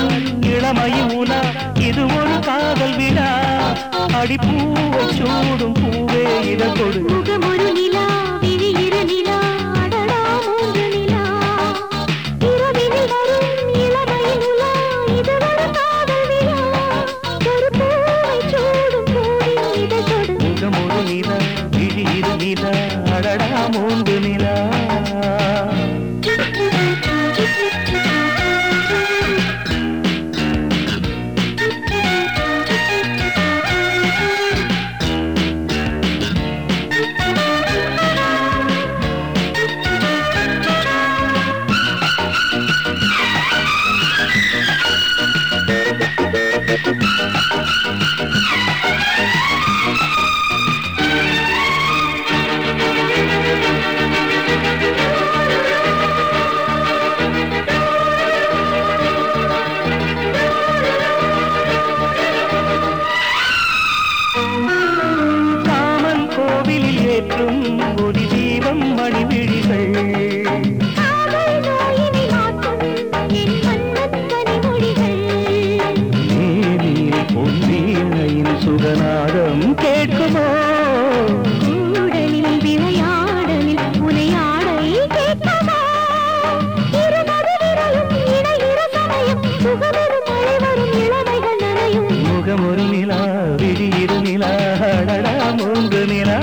வரும் இளமையின் உலா இது ஒரு காதல் விழா அடிப்பூவை சூடும் பூவே இதழ் கொடு முகமொரு நிலா விழி இரு நிலா அடடா மூன்று நிலா இரவினில் வரும் இளமையின் உலா இது ஒரு காதல் விழா ஒரு பூவை சூடும் பூவின் இதழ் தொடு முகம் ஒரு நிலா விழி இரு நிலா அடடா மூன்று நிலா காமன் கோவிலில் ஏற்றும் ஒளி தீபம் மணிவிழிகள் காதல் நோயினை மாற்றும் என் மன்னன் கனிமொழிகள் நீரில் பொன்னீழையின் சுகநாதம் கேட்குமோ கூடலில் விளையாடலில் உனையாடை கேட்கவா இருமது விரலும் இணையிற சமயம் சுகமெரும் மழை வரும் இளமைகள் நனையும் முகம் ஒரு நிலா விழி இரு நிலா அடடா மூன்று நிலா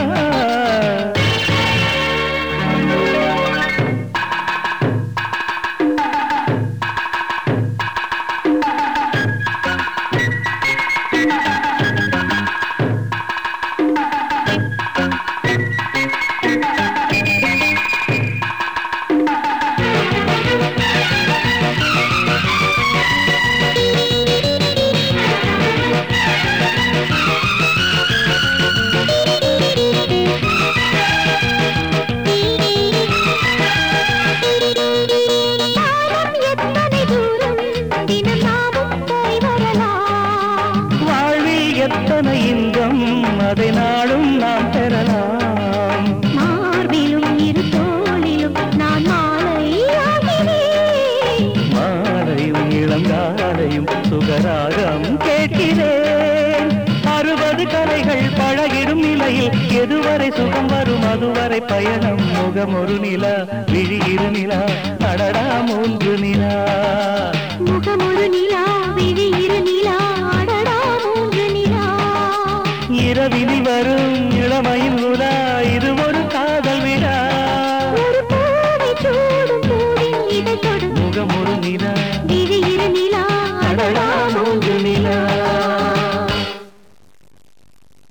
வானம் எத்தனை தூரம் தினம் நாமும் போய் வரலாம் வாழ்வில் எத்தனை இன்பம் அதை நாளும் நாம் பெறலாம் மார்பிலும் இரு தோளிலும் நான் மாலையாகிறேன் மாலையும் இளங்காலையும் சுகராகம் கேட்கிறேன் அறுபது கலைகள் பழகிடும் நிலையில் எதுவரை சுகம் வரும் அதுவரை பயணம் முகம் ஒரு நிலா விழி இரு நிலா அடடா மூன்று நிலா முகமொரு நிலா விழி இரு நிலா அடடா மூன்று நிலா இரவினில் வரும் இளமையின் உலா